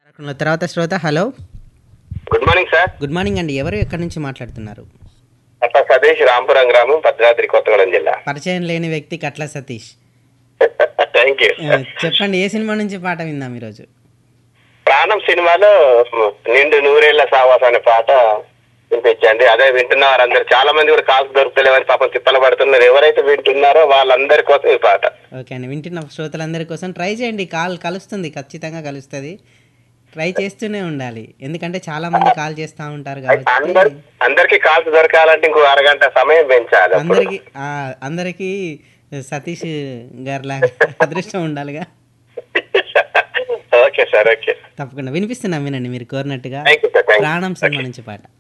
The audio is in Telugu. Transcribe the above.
తర్వాత శ్రోత hello good morning sir good morning అండి ఎవరు ఎక్కడి నుంచి మాట్లాడుతున్నారు అట్లా సతీష్ రాంపురం గ్రామం భద్రాద్రి కొత్తగూడెం జిల్లా పరిచయం లేని వ్యక్తి కట్ల సతీష్ థ్యాంక్ యూ ఆ, చెప్పండి ఏ సినిమా నుంచి పాట విందాం ఈరోజు ప్రాణం సినిమాలో నిండు నూరేళ్ల సావాస అనే పాట వినిపించండి అదే వింటున్నారు అందరు చాలా మంది కూడా కాల్స్ దొరుకుతలేవని పాపం తిప్పలు పడుతున్నారు ఎవరైతే వింటున్నారో వాళ్ళందరి కోసం ఈ పాట ఓకే అండి వింటున్న శ్రోతలందరి కోసం ట్రై చేయండి కాల్ కలుస్తుంది ఖచ్చితంగా కలుస్తుంది ట్రై చేస్తూనే ఉండాలి ఎందుకంటే చాలా మంది కాల్ చేస్తూ ఉంటారు అందరు కాబట్టి అందరికి కాల్స్ దొరకాలంటే ఇంకో అరగంట సమయం పెంచాలి అప్పుడు. అందరికి ఆ, అందరికి సతీష్ గారిలాగా అదృష్టం ఉండాలిగా ఓకే సార్ ఓకే తప్పకుండా వినిపిస్తున్నాం వినండి మీరు కోరినట్టుగా thank you sir thank you Pranam cinema నుంచి పాట